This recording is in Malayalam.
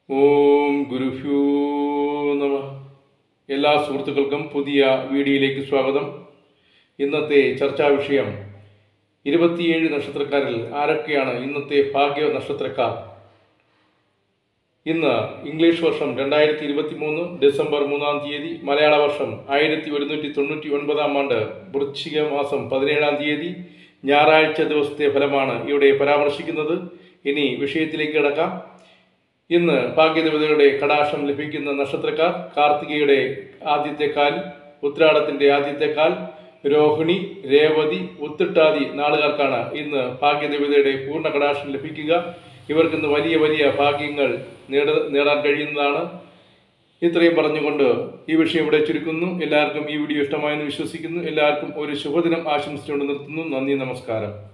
ഓം ഗുരുഭ്യോ നമ എല്ലാ സുഹൃത്തുക്കൾക്കും പുതിയ വീഡിയോയിലേക്ക് സ്വാഗതം ഇന്നത്തെ ചർച്ചാ വിഷയം ഇരുപത്തിയേഴ് നക്ഷത്രക്കാരിൽ ആരൊക്കെയാണ് ഇന്നത്തെ ഭാഗ്യ നക്ഷത്രക്കാർ ഇന്ന് ഇംഗ്ലീഷ് വർഷം രണ്ടായിരത്തി ഇരുപത്തി മൂന്ന് ഡിസംബർ മൂന്നാം തീയതി മലയാള വർഷം ആയിരത്തി ഒരുന്നൂറ്റി തൊണ്ണൂറ്റി ഒൻപതാം ആണ്ട് വൃശ്ചിക മാസം പതിനേഴാം തീയതി ഞായറാഴ്ച ദിവസത്തെ ഫലമാണ് ഇവിടെ പരാമർശിക്കുന്നത് ഇനി വിഷയത്തിലേക്ക് കിടക്കാം ഇന്ന് ഭാഗ്യദേവതയുടെ കടാക്ഷം ലഭിക്കുന്ന നക്ഷത്രക്കാർ കാർത്തികയുടെ ആദ്യത്തെ കാൽ ഉത്രാടത്തിന്റെ ആദ്യത്തെ കാൽ രോഹിണി രേവതി ഉത്തിട്ടാതി നാളുകാർക്കാണ് ഇന്ന് ഭാഗ്യദേവതയുടെ പൂർണ്ണ കടാക്ഷം ലഭിക്കുക ഇവർക്ക് ഇന്ന് വലിയ വലിയ ഭാഗ്യങ്ങൾ നേട നേടാൻ കഴിയുന്നതാണ് ഇത്രയും പറഞ്ഞുകൊണ്ട് ഈ വിഷയം ഇവിടെ ചുരുക്കുന്നു എല്ലാവർക്കും ഈ വീഡിയോ ഇഷ്ടമായെന്ന് വിശ്വസിക്കുന്നു എല്ലാവർക്കും ഒരു ശുഭദിനം ആശംസിച്ചുകൊണ്ട് നിർത്തുന്നു നന്ദി നമസ്കാരം